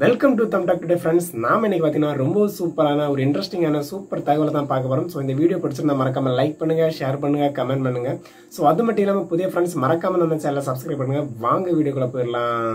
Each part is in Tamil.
வெல்கம் டு தம் டாக் டுடே ஃப்ரெண்ட்ஸ் நாம இன்னைக்கு பார்த்தீங்கன்னா ரொம்ப சூப்பரான ஒரு இன்ட்ரெஸ்டிங்கான சூப்பர் தகவலை தான் பார்க்க போறோம் ஸோ இந்த வீடியோ பிடிச்சிருந்தா மறக்காம லைக் பண்ணுங்க ஷேர் பண்ணுங்க கமெண்ட் பண்ணுங்க ஸோ அது மட்டும் இல்லாமல் புதிய ஃப்ரெண்ட்ஸ் மறக்காம நம்ம சேனலை சப்ஸ்கிரைப் பண்ணுங்க வாங்க வீடியோக்குள்ள போயிடலாம்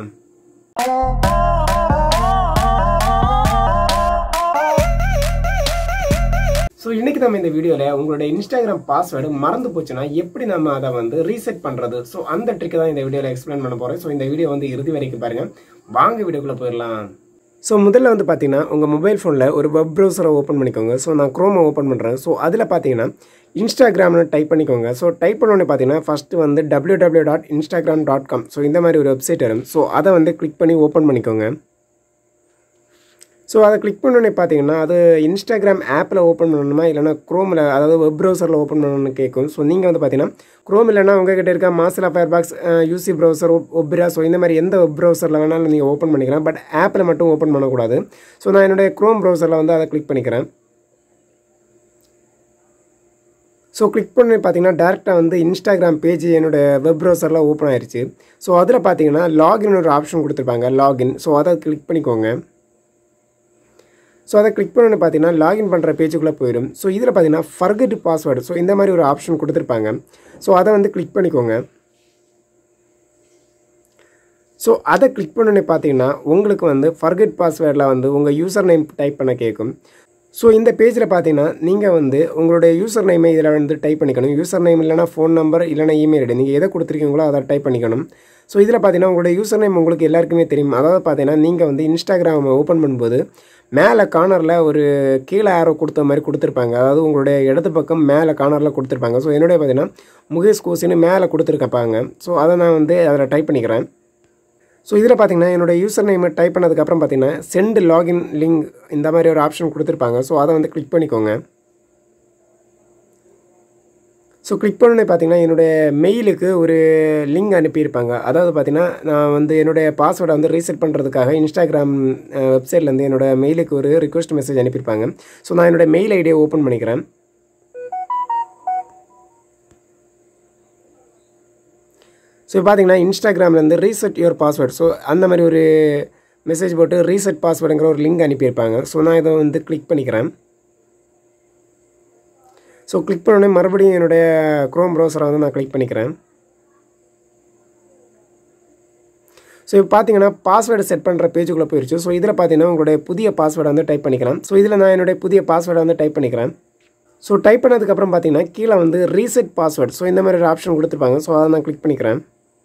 ஸோ இன்னைக்கு நம்ம இந்த வீடியோவில் உங்களுடைய இன்ஸ்டாகிராம் பாஸ்வேர்டு மறந்து போச்சுன்னா எப்படி நம்ம அதை வந்து ரீசெட் பண்ணுறது ஸோ அந்த ட்ரிக்கை தான் இந்த வீடியோவில் எக்ஸ்பிளைன் பண்ண போகிறேன் ஸோ இந்த வீடியோ வந்து இறுதி வரைக்கும் பாருங்க வாங்க வீடியோக்குள்ளே போயிடலாம் ஸோ முதல்ல வந்து பார்த்தீங்கன்னா உங்கள் மொபைல் ஃபோனில் ஒரு வெப் ப்ரௌசரை ஓப்பன் பண்ணிக்கோங்க ஸோ நான் க்ரோமை ஓப்பன் பண்ணுறேன் ஸோ அதில் பார்த்தீங்கன்னா இன்ஸ்டாகிராம்னு டைப் பண்ணிக்கோங்க ஸோ டைப் பண்ணோடனே பார்த்தீங்கன்னா ஃபஸ்ட்டு வந்து W W dot Instagram dot com so இந்த மாதிரி ஒரு வெப்சைட் வரும் ஸோ அதை வந்து கிளிக் பண்ணி ஓப்பன் பண்ணிக்கோங்க ஸோ அதை கிளிக் பண்ணோடனே பார்த்தீங்கன்னா அது இன்ஸ்டாகிராம் ஆப்பில் ஓப்பன் பண்ணணுமா இல்லைனா க்ரோமில் அதாவது வெப் ப்ரௌசரில் ஓப்பன் பண்ணணும்னு கேட்கும் ஸோ நீங்கள் வந்து பார்த்தீங்கன்னா க்ரோம் இல்லைனா உங்ககிட்ட இருக்க Mozilla Firefox UC browser Opera so இந்த மாதிரி எந்த வெப் ப்ரௌசரில் வேணாலும் நீங்கள் ஓப்பன் பண்ணிக்கலாம் பட் ஆப்பில் மட்டும் ஓப்பன் பண்ணக்கூடாது ஸோ நான் என்னுடைய க்ரோம் ப்ரௌசரில் வந்து அதை கிளிக் பண்ணிக்கிறேன் ஸோ கிளிக் பண்ணி பார்த்தீங்கன்னா டேரெக்டாக வந்து இன்ஸ்டாகிராம் பேஜ் என்னோடய வெப் ப்ரௌசரில் ஓப்பன் ஆயிடுச்சு ஸோ அதில் பார்த்தீங்கன்னா லாகின் ஒரு ஆப்ஷன் கொடுத்துருப்பாங்க லாகின் ஸோ அதை கிளிக் பண்ணிக்கோங்க ஸோ அதை கிளிக் பண்ணணுன்னு பார்த்தீங்கன்னா லாகின் பண்ணுற பேஜுக்குள்ளே போயிடும் ஸோ இதில் பார்த்தீங்கன்னா ஃபர்கட் பாஸ்வேர்டு ஸோ இந்த மாதிரி ஒரு ஆப்ஷன் கொடுத்துருப்பாங்க ஸோ அதை வந்து கிளிக் பண்ணிக்கோங்க ஸோ அதை கிளிக் பண்ணோன்னே பார்த்தீங்கன்னா உங்களுக்கு வந்து ஃபர்கட் பாஸ்வேர்டில் வந்து உங்கள் யூசர் நேம் டைப் பண்ண கேட்கும் ஸோ இந்த பேஜில் பார்த்தீங்கன்னா நீங்கள் வந்து உங்களுடைய யூசர் நேமை இதில் வந்து டைப் பண்ணிக்கணும் யூசர் நேம் இல்லைனா ஃபோன் நம்பர் இல்லைனா இமெயில் ஐடி நீங்கள் எதை கொடுத்துருக்கீங்களோ அதை டைப் பண்ணிக்கணும் ஸோ இதில் பார்த்தீங்கன்னா உங்களுடைய யூசர் நேம் உங்களுக்கு எல்லாருக்குமே தெரியும் அதாவது பார்த்தீங்கன்னா நீங்கள் வந்து இன்ஸ்டாகிராம் ஓப்பன் பண்ணும்போது மேலே கார்னரில் ஒரு கீழே ஆரோ கொடுத்த மாதிரி கொடுத்துருப்பாங்க அதாவது உங்களுடைய இடது பக்கம் மேலே கார்னரில் கொடுத்துருப்பாங்க ஸோ என்னுடைய பார்த்தீங்கன்னா முகேஷ் கோசின்னு மேலே கொடுத்துருக்கப்பாங்க ஸோ அதை நான் வந்து அதில் டைப் பண்ணிக்கிறேன் ஸோ இதில் பார்த்தீங்கன்னா என்னோடய யூசர் நேம் டைப் பண்ணதுக்கப்புறம் பார்த்தீங்கன்னா சென்ட் லாகின் லிங்க் இந்த மாதிரி ஒரு ஆப்ஷன் கொடுத்துருப்பாங்க ஸோ அதை வந்து கிளிக் பண்ணிக்கோங்க ஸோ கிளிக் பண்ணோன்னே பார்த்தீங்கன்னா என்னுடைய மெயிலுக்கு ஒரு லிங்க் அனுப்பியிருப்பாங்க அதாவது பார்த்தீங்கன்னா நான் வந்து என்னுடைய பாஸ்வேர்டை வந்து ரீசெட் பண்ணுறதுக்காக இன்ஸ்டாகிராம் வெப்சைட்லேருந்து என்னோடய மெயிலுக்கு ஒரு ரிக்வஸ்ட் மெசேஜ் அனுப்பியிருப்பாங்க ஸோ நான் என்னோடய மெயில் ஐடியை ஓப்பன் பண்ணிக்கிறேன் ஸோ பார்த்தீங்கன்னா இன்ஸ்டாகிராம்லேருந்து ரீசெட் யுவர் பாஸ்வேர்ட் ஸோ அந்த மாதிரி ஒரு மெசேஜ் போட்டு ரீசெட் பாஸ்வேர்டுங்கிற ஒரு லிங்க் அனுப்பியிருப்பாங்க ஸோ நான் இதை வந்து கிளிக் பண்ணிக்கிறேன் ஸோ கிளிக் பண்ணோடனே மறுபடியும் என்னுடைய க்ரோம் ப்ரௌசரை வந்து நான் கிளிக் பண்ணிக்கிறேன் ஸோ இப்போ பார்த்தீங்கன்னா பாஸ்வேர்டு செட் பண்ணுற பேஜுக்குள்ளே போயிடுச்சு ஸோ இதில் பார்த்தீங்கன்னா உங்களுடைய புதிய பாஸ்வேர்டை வந்து டைப் பண்ணிக்கலாம் ஸோ இதில் நான் என்னுடைய புதிய பாஸ்வேர்டை வந்து டைப் பண்ணிக்கிறேன் ஸோ டைப் பண்ணதுக்கப்புறம் பார்த்தீங்கன்னா கீழே வந்து ரீசெட் பாஸ்வேர்ட் ஸோ இந்த மாதிரி ஒரு ஆப்ஷன் கொடுத்துருப்பாங்க ஸோ அதை நான் கிளிக் பண்ணிக்கிறேன்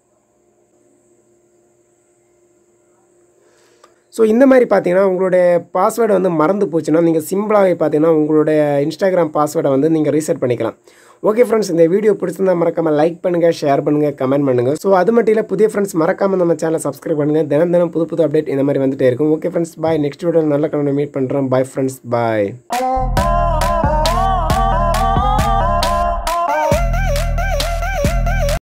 ஸோ இந்த மாதிரி பார்த்தீங்கன்னா உங்களுடைய பாஸ்வேர்டை வந்து மறந்து போச்சுன்னா நீங்கள் சிம்பிளாகவே பார்த்தீங்கன்னா உங்களுடைய இன்ஸ்டாகிராம் பாஸ்வேர்டை வந்து நீங்கள் ரீசெட் பண்ணிக்கலாம் ஓகே ஃப்ரெண்ட்ஸ் இந்த வீடியோ பிடிச்சிருந்தா மறக்காமல் லைக் பண்ணுங்கள் ஷேர் பண்ணுங்கள் கமெண்ட் பண்ணுங்கள் ஸோ அது மட்டும் இல்லை புதிய ஃப்ரெண்ட்ஸ் மறக்காமல் நம்ம சேனலை சப்ஸ்கிரைப் பண்ணுங்கள் தினம் தினம் புது புது அப்டேட் இந்த மாதிரி வந்துட்டே இருக்கும் okay friends bye next video நல்ல கலந்து மீட் பண்ணுறோம் பாய் ஃப்ரெண்ட்ஸ் பாய்